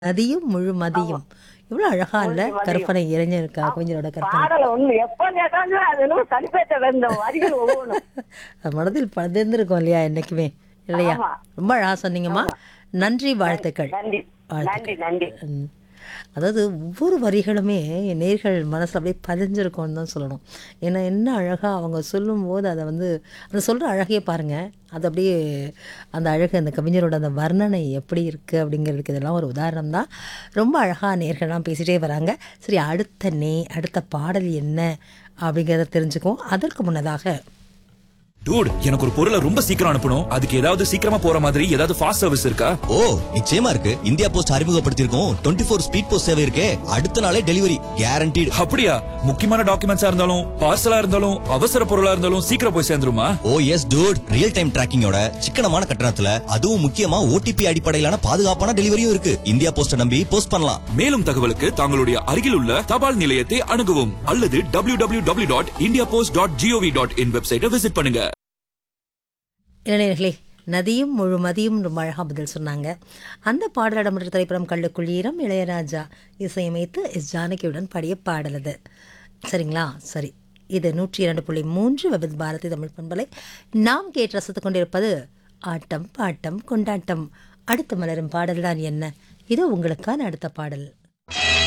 நதியும் முழு மதியும் எவ்வளவு அழகா இல்ல கற்பனை இளைஞருக்கா கவிஞரோட கற்பனை பாடல ஒண்ணு எப்ப கேட்டாலும் அது என்னமோ கல்பேத்த வேந்த வரிகள் ஒவ்வொன்றும் அது மனதில் பதிர்ந்திருக்கும் இல்லையா என்னைக்குமே இல்லையா ஆமா. ரொம்ப அழகா சொன்னீங்கம்மா நன்றி வாழ்த்துக்கள் நன்றி நன்றி நன்றி ம். அதாவது ஒவ்வொரு வரிகளுமே நேர்கள் மனசுல அப்படியே பதிஞ்சிருக்கும்னு தான் சொல்லணும் ஏன்னா என்ன அழகாக அவங்க சொல்லும்போது அதை வந்து அந்த சொல்கிற அழகையே பாருங்க அது அப்படியே அந்த அழகு அந்த கவிஞரோட அந்த வர்ணனை எப்படி இருக்குது அப்படிங்கிறதுக்கு இதெல்லாம் ஒரு உதாரணம் தான் ரொம்ப அழகாக நேர்கள்லாம் பேசிகிட்டே வராங்க சரி அடுத்த நே அடுத்த பாடல் என்ன அப்படிங்கிறத தெரிஞ்சுக்குவோம் அதற்கு முன்னதாக டூட் எனக்கு ஒரு பொருளை ரொம்ப சீக்கிரம் அனுப்பணும் அதுக்கு ஏதாவது சீக்கிரமா போற மாதிரி ஏதாவது ஃபாஸ்ட் சர்வீஸ் இருக்கா ஓ நிச்சயமா இருக்கு இந்தியா போஸ்ட் அறிமுகப்படுத்தியிருக்கோம் டுவெண்ட்டி ஃபோர் ஸ்பீட் போஸ்ட் சேவை இருக்கே அடுத்த நாளே டெலிவரி கேரண்டீடு அப்படியா முக்கியமான டாக்குமெண்ட்ஸா இருந்தாலும் பார்சலா இருந்தாலும் அவசர பொருளா இருந்தாலும் சீக்கிரம் போய் சேர்ந்துருமா oh yes dude real time டிராக்கிங்கோட சிக்கனமான கட்டணத்துல அதுவும் முக்கியமா ஓடிபி அடிப்படையிலான பாதுகாப்பான டெலிவரியும் இருக்கு இந்தியா போஸ்ட நம்பி போஸ்ட் பண்ணலாம் மேலும் தகவலுக்கு தங்களுடைய அருகில் உள்ள தபால் நிலையத்தை அணுகவும் அல்லது W W W dot India post dot G O V dot in வெப்சைட்டை விசிட் பண்ணுங்க இளைஞர்களே நதியும் முழு மதியும் ரொம்ப அழகாக பதில் சொன்னாங்க அந்த பாடலிடமற்ற திரைப்படம் கள்ளுக்குள் ஈரம் இளையராஜா இசையமைத்து எஸ் ஜானகியுடன் பாடிய பாடல் அது சரிங்களா சரி இது நூற்றி இரண்டு புள்ளி மூன்று விபத் பாரதி தமிழ் பண்பலை நாம் கேட்டு ரசித்துக் கொண்டிருப்பது ஆட்டம் பாட்டம் கொண்டாட்டம் அடுத்து மலரும் பாடல் தான் என்ன இது உங்களுக்கான அடுத்த பாடல்